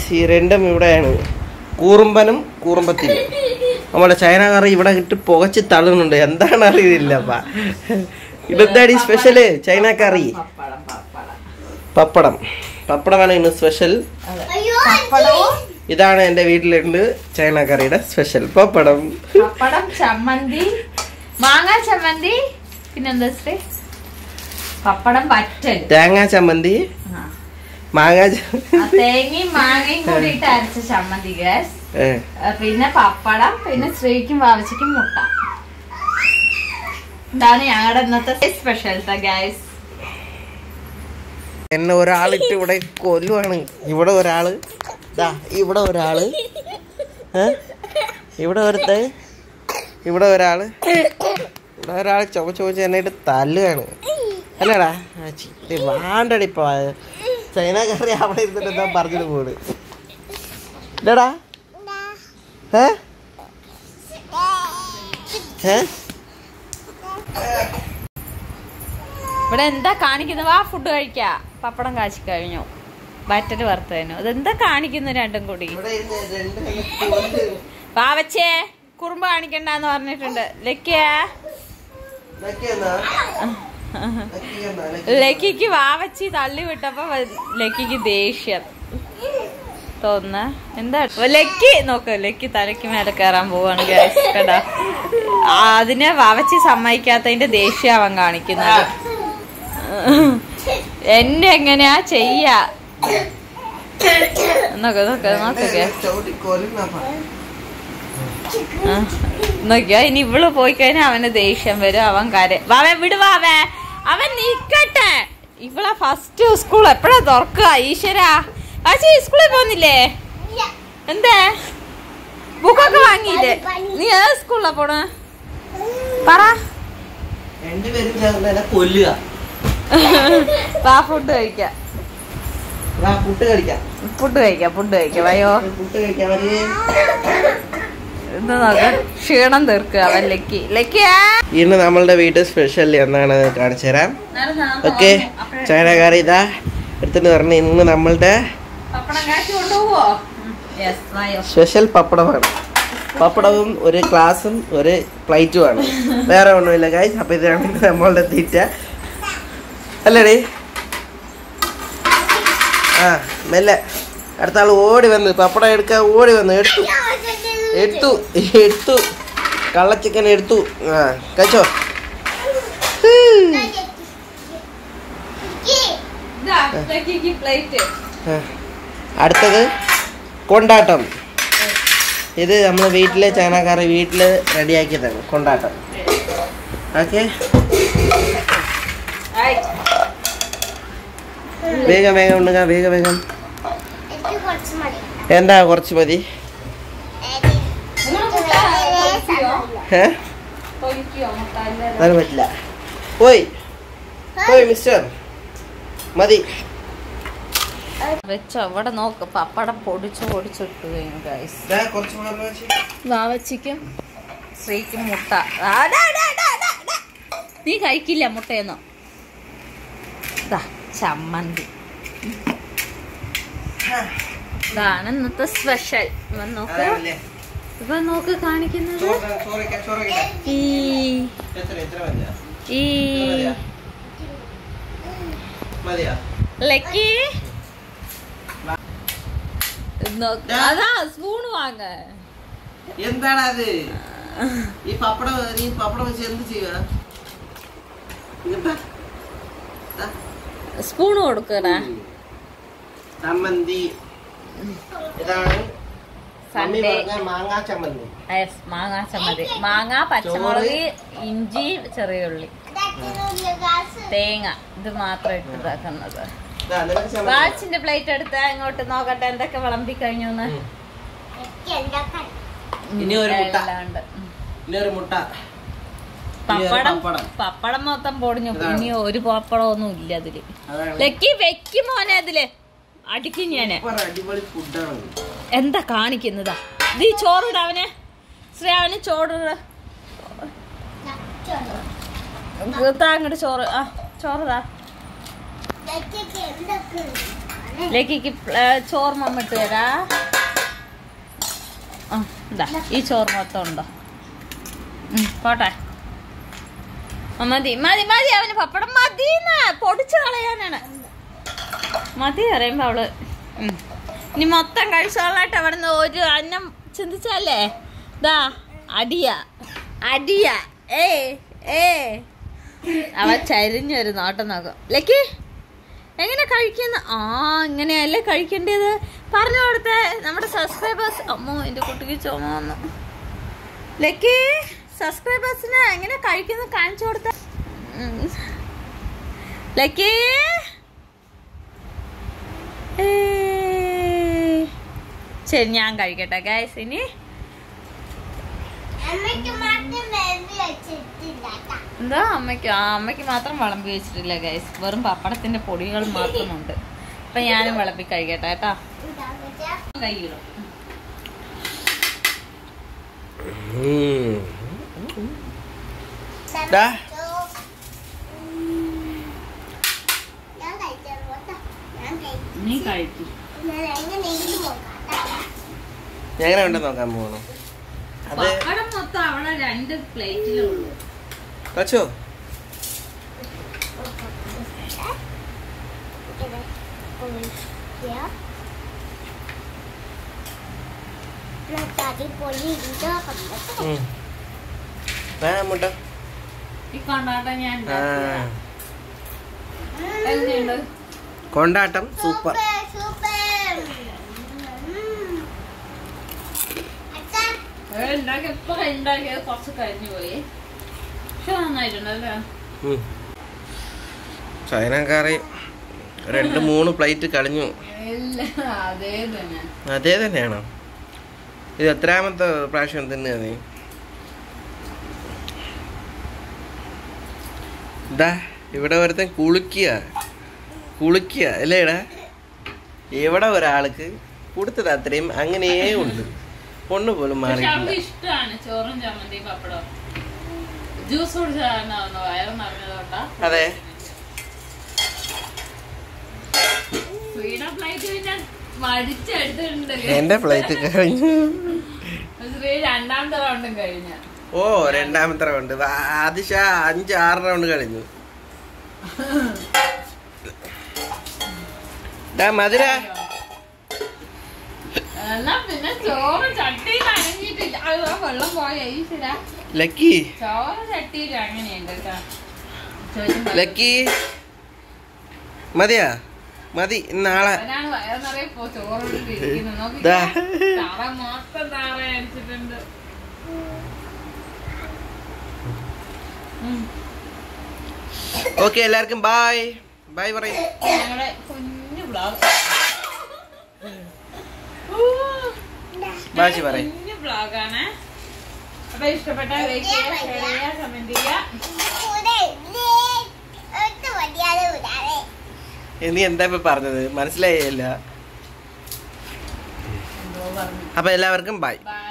Guys ഈ രണ്ടും ഇവിടെയാണ് കൂറുമ്പനും കൂറുമ്പത്തിനും നമ്മുടെ ചൈന കറി ഇവിടെ ഇട്ട് പുകച്ച് തള്ളുന്നുണ്ട് എന്താണ് അറിയില്ലപ്പാ ഇതെന്താണ് ഈ സ്പെഷ്യല് ചൈന കറി പപ്പടം പപ്പടം പപ്പടം പപ്പടമാണ് ഇന്ന് സ്പെഷ്യൽ പപ്പടവും ഇതാണ് എൻ്റെ വീട്ടിലുണ്ട് ചൈന കറിയുടെ സ്പെഷ്യൽ പപ്പടം പപ്പടം ചമ്മന്തി മാങ്ങ ചമ്മന്തി പിന്നെന്താ ശ്രീ പപ്പടം പറ്റൽ തേങ്ങാ ചമ്മന്തി ആ. മാങ്ങ ച- ആ തേങ്ങയും മാങ്ങയും കൂടി ഇട്ട് അരച്ച ചമ്മന്തി ഗ്യാസ് ഏ, പിന്നെ പപ്പടം പിന്നെ ശ്രീക്കും വാവച്ചിക്കും മുട്ട ഇതാണ് ഞങ്ങളുടെ ഇന്നത്തെ സ്പെഷ്യൽത്തെ ഗ്യാസ് എന്നെ ഒരാളിട്ട് ഇവിടെ കൊല്ലുവാണ് ഇവിടെ ഒരാള് ദാ ഇവിടെ ഒരാള് ഏ? ഇവിടെ ഒരുത്ത ഇവിടെ ഒരാള് ഇവിടെ ഒരാൾ ചുമച്ച് ചുമച്ച് എന്നെ ഇട്ട് തല്ലുകയാണ് അല്ലടാ ആ, ചീത്ത വാണ്ടടി ഇപ്പൊ ചൈന കറി അവിടെ ഇരുന്നിട്ട് എന്താ പറഞ്ഞിട്ട് പോണ് ഇല്ലടാ ഏ ഏ ഇവിടെ എന്താ കാണിക്കുന്നത് വാ ഫുഡ് കഴിക്കാ പപ്പടം കാച്ചി കഴിഞ്ഞു ബറ്റർ വറുത്തതിനു ഇതെന്താ കാണിക്കുന്നു രണ്ടും കൂടി ഇവിടെ ഇരുന്ന് രണ്ട് കൈ കൊല്ല്. വാവച്ചേ കുറുമ്പ് കാണിക്കണ്ടെന്ന് പറഞ്ഞിട്ടുണ്ട് ലക്കിയാ ഇതൊക്കെ എന്നാ? ഇതൊക്കെ എന്നാ? ഇതൊക്കെ ലക്കിക്ക് വാവച്ചി തള്ളി വിട്ടപ്പോ വ- ലക്കിക്ക് ദേഷ്യം തോന്നുന്ന എന്താ ഓ, ലക്കി നോക്ക് ലക്കി തലയ്ക്ക് മേലെ കയറാൻ പോവാണ് guys. കേട്ടാ ആ, അതിനെ വാവച്ചി സമ്മതിക്കാത്തതിന്റെ ദേഷ്യം അവൻ കാണിക്കുന്നത് എന്നെ എങ്ങനെയാ ചെയ്യാ നോക്ക് നോക്ക് നോക്ക് guys. ചവിട്ടി കൊല്ലുന്നപ്പാ. ആ, നോക്കിയോ ഇനി ഇവള് പോയി കഴിഞ്ഞാൽ അവന് ദേഷ്യം വരും അവൻ കര വാവേ വിടുവാവേ അവൻ നിക്കട്ടെ ഇവളെ ഫസ്റ്റ് സ്കൂൾ എപ്പോഴാ തുറക്കുക ഈശ്വരാ ആച്ചി സ്കൂളിൽ പോകുന്നില്ലേ എന്തേ ബുക്കൊക്കെ വാങ്ങിയില്ലേ നീ ഏത് സ്കൂളിലാ പോണ പറ രണ്ടുപേരും ചേർന്ന് എന്നെ കൊല്ലുക വാ ഫുഡ് കഴിക്കാം വാ പുട്ട് കഴിക്കാം ഫുഡ് കഴിക്കാം ഫുഡ് കഴിക്കാം വയോ പുട്ട് കഴിക്കാൻ വരേ ഇത് നോക്ക ക്ഷീണം തീർക്കുക അവൻ ലക്കി ലക്കിയാ ഇന്ന് നമ്മളുടെ വീട്ടിൽ സ്പെഷ്യൽ എന്നാണ് കാണിച്ചു തരാം ഓക്കെ ചൈന കറി ഇതാ എടുത്തിട്ട് പറഞ്ഞു ഇന്ന് നമ്മളുടെ പപ്പടം കാച്ചി കൊണ്ടുപോവോ യെസ് വായോ സ്പെഷ്യൽ പപ്പടമാണ് പപ്പടവും ഒരു ഗ്ലാസും ഒരു പ്ലേറ്റുമാണ് വേറെ ഒന്നുമില്ല കായ് അപ്പൊ ഇതാണ് ഇന്ന് നമ്മളുടെ തീറ്റ അല്ലേടി ആ മെല്ലെ അടുത്ത ആൾ ഓടി വന്ന് പപ്പടം എടുക്കാൻ ഓടി വന്ന് എടുത്തു എടുത്തു എടുത്തു കള്ളച്ചിക്കൻ എടുത്തു ആ കഴിച്ചോ ഇതാ ലക്കിക്ക് പ്ലേറ്റ് ആ. അടുത്തത് കൊണ്ടാട്ടം ഇത് നമ്മൾ വീട്ടിലെ ചൈനക്കാരെ വീട്ടിൽ റെഡിയാക്കിയതാണ് കൊണ്ടാട്ടം ഓക്കെ വേഗം വേഗം ഉണ്ടുക വേഗം വേഗം എന്താ കുറച്ച് മതി ഏ അത് പറ്റില്ല പോയി പോയി മിസ്റ്റർ മതി വെച്ചോ ഇവിടെ നോക്ക് പപ്പടം പൊടിച്ച് പൊടിച്ചിട്ട് കഴിഞ്ഞു ഗൈസ് ദാ കുറച്ച് മാറി വെച്ച്. വാവച്ചിക്കും ശ്രീക്കും മുട്ട ആ, ഡാ, ഡാ, ഡാ, ഡാ, ഡാ. നീ കഴിക്കില്ല മുട്ടയൊന്നും ദാ ചമ്മന്തി ഇതാണ് ഇന്നത്തെ സ്പെഷ്യൽ ഇവൻ നോക്ക് അതല്ലേ? ഇവൻ നോക്ക് കാണിക്കുന്നത് ചോറ് ചോറ് വെക്കാം, ചോറ് വെക്കാം. ഈ എത്ര എത്ര മതിയാ ഈ മതിയാ? മതിയാ ലക്കി നോക്ക്. അതാ സ്പൂൺ വാങ്ങ എന്താണ് അത് ഈ പപ്പടം നീ പപ്പടം വെച്ച് എന്ത് ചെയ്യുക ഇങ്ങട്ടാ. ദാ. സ്പൂൺ കൊടുക്കടാ ചമ്മന്തി ഇതാണ് മമ്മി സൺഡേ പറഞ്ഞ മാങ്ങാ ചമ്മന്തി യെസ് മാങ്ങ ചമ്മന്തി മാങ്ങ പച്ചമുളക് ഇഞ്ചി ചെറിയ ഉള്ളി തേങ്ങ ഇത് മാത്രം ഇട്ട് ഇതാക്കുന്നത് ദാ, നിനക്ക് ചമ്മന്തി വാച്ചിന്റെ പ്ലേറ്റ് എടുത്ത ഇങ്ങോട്ട് നോക്കട്ടെ എന്തൊക്കെ വിളമ്പി കഴിഞ്ഞു എന്ന് ഉം. ഇനി ഒരു മുട്ട. എല്ലാം ഉണ്ട്. ഉം. ഇനി ഒരു മുട്ട ഇനി ഒരു പപ്പടം പപ്പടം പപ്പടം മൊത്തം പൊടിഞ്ഞു ഇതാണ്. ഇനി ഒരു പപ്പടം ഒന്നും ഇല്ല അതില് അതാണ് ലക്കി വെക്കും മോനെ അതില് അടിക്കും ഞാന് സൂപ്പർ അടിപൊളി ഫുഡാണ് എന്താ കാണിക്കുന്നതാ ഇത് ഈ ചോറിട അവന് ശ്രീ അവന് ചോറിട താ അങ്ങോട്ട് ചോറ് ആ ചോറ് താ ലേക്കിക്ക് ചോറ് മമ്മിട്ട് തരാ ആ ഇതാ ഈ ചോറ് മൊത്തം ഉണ്ടോ ഉം, പോട്ടെ ആ, മതി മതി മതി അവന് പപ്പടം മതി പൊടിച്ചു കളയാനാണ് മതി പറയുമ്പോ അവള് ഉം. ഇനി മൊത്തം കഴിച്ചോളായിട്ട് അവിടെ നിന്ന് ഒരു അന്നം ചിന്തിച്ചല്ലേ ദാ അടിയ അടിയ ഏ ഏ അവ ചരിഞ്ഞൊരു നോട്ടം നോക്കും ലക്കി എങ്ങനെ കഴിക്കുന്ന ആ ഇങ്ങനെയല്ലേ കഴിക്കേണ്ടത് പറഞ്ഞു കൊടുത്തേ നമ്മുടെ സബ്സ്ക്രൈബേഴ്സ് അമ്മോ എന്റെ കുട്ടിക്ക് ചുമ വന്നു ലക്കി സബ്സ്ക്രൈബേഴ്സിന് എങ്ങനെ കഴിക്കുന്ന കാണിച്ചു കൊടുത്ത ലക്കി ഏയ്. ശരി ഞാൻ കഴിക്കട്ടെ ഗൈസ് ഇനി അമ്മയ്ക്ക് മാത്രം വേണ്ടി വെച്ചിട്ടില്ല ട്ടാ. എന്താ അമ്മയ്ക്ക് ആ അമ്മയ്ക്ക് മാത്രം വിളമ്പി വെച്ചിട്ടില്ല ഗൈസ് വെറും പപ്പടത്തിന്റെ പൊടികൾ മാത്രമുണ്ട് അപ്പൊ ഞാനും വിളമ്പി കഴിക്കട്ടെ കേട്ടാ ഇതാ വെച്ചാ. കൈയിടും ഉം. ദാ. ഞാൻ കഴിച്ചോളൂ കേട്ടോ. ഞാൻ കഴിച്ചു. നീ കഴിക്കും ഞാൻ എങ്ങനെയെങ്കിലും നോക്കാം ട്ടാ. എങ്ങനെ ഉണ്ടെന്ന് നോക്കാൻ പോകണം അത് പപ്പടം മൊത്തം അവിടെ രണ്ട് പ്ലേറ്റിലേ ഉള്ളൂ കച്ചോ ഇങ്ങനെ ഒഴിക്കുക. എന്നിട്ട് അതിൽ പൊടി ഇടുക കൊണ്ടിട്ട് വേണം മുട്ട ഈ കൊണ്ടാട്ടം ഞാൻ ആ ഉണ്ടാക്കിയതാ. എങ്ങനെയുണ്ട് കൊണ്ടാട്ടം സൂപ്പർ സൂപ്പർ ഉം. അച്ഛാ ഏ, ഉണ്ടാക്കി ഇപ്പൊ ഉണ്ടാക്കിയത് കുറച്ച് കഴിഞ്ഞു പോയി പക്ഷെ നന്നായിട്ടുണ്ടല്ലേ ഉം. ചൈനക്കാറി രണ്ട് മൂന്ന് പ്ലേറ്റ് കളഞ്ഞു ഇല്ല അതേ തന്നെ അതേ തന്നെയാണോ ഇത് എത്രാമത്തെ പ്രാവശ്യം തിന്നുക നീ ഇതാ ഇവിടെ ഒരുത്തൻ കുളിക്കുക കുളിക്കുക അല്ലേടാ ഇവിടെ ഒരാൾക്ക് കൊടുത്തത് അത്രയും അങ്ങനെയേ ഉണ്ട് ഒന്ന് പോലും പക്ഷെ അവർക്ക് മാറിയിട്ടില്ല ഇഷ്ടമാണ് ചോറും ചമ്മന്തിയും പപ്പടവും ജ്യൂസ് കുടിച്ചാണ് വയറ് നിറഞ്ഞതുകൊണ്ടാ അതെ ഫ്രീഡം ഫ്ലൈറ്റ് പിന്നെ മടിച്ചെടുത്തിട്ടുണ്ട് എന്റെ പ്ലേറ്റ് കഴിഞ്ഞു ശ്രീ രണ്ടാമത്തെ റൗണ്ടും കഴിഞ്ഞ ഓ രണ്ടാമത്തെ റൗണ്ട് ആദിശ അഞ്ച് ആറ് റൗണ്ട് കഴിഞ്ഞു ഡാ മധുര എന്നാ പിന്നെ ചോറ് ചട്ടിയിൽ അനങ്ങിയിട്ടില്ല അത് ആ വെള്ളം പോയ ഈശ്വര ലക്കി ചോറ് ചട്ടിയിൽ അങ്ങനെയുണ്ട് കേട്ടോ ചോദിക്കും ലക്കി മതിയാ മതി നാളെ അവനാണ് വയറ് നിറയെ പോ ചോറ് ഇരിക്കുന്നത് നോക്കി ദാ. തറ മൊത്തം താറ അടിച്ചിട്ടുണ്ട് ഓക്കെ എല്ലാവർക്കും ബായ് ബായ് പറയും ഞങ്ങളുടെ കുഞ്ഞു ബ്ലോഗ് ബാശി പറയും കുഞ്ഞു ബ്ലോഗാണ് അപ്പൊ ഇഷ്ടപ്പെട്ട ലൈക്ക് ചെയ്യുക ഷെയർ ചെയ്യുക കമന്റ് ചെയ്യുക കൂടെ ഇല്ലേ? ഒട്ടും മടിയാതെ വിടാതെ. നീ എന്താ ഇപ്പൊ പറഞ്ഞത് മനസ്സിലായില്ല എന്തോ പറഞ്ഞു അപ്പൊ എല്ലാവർക്കും ബായ് ബൈ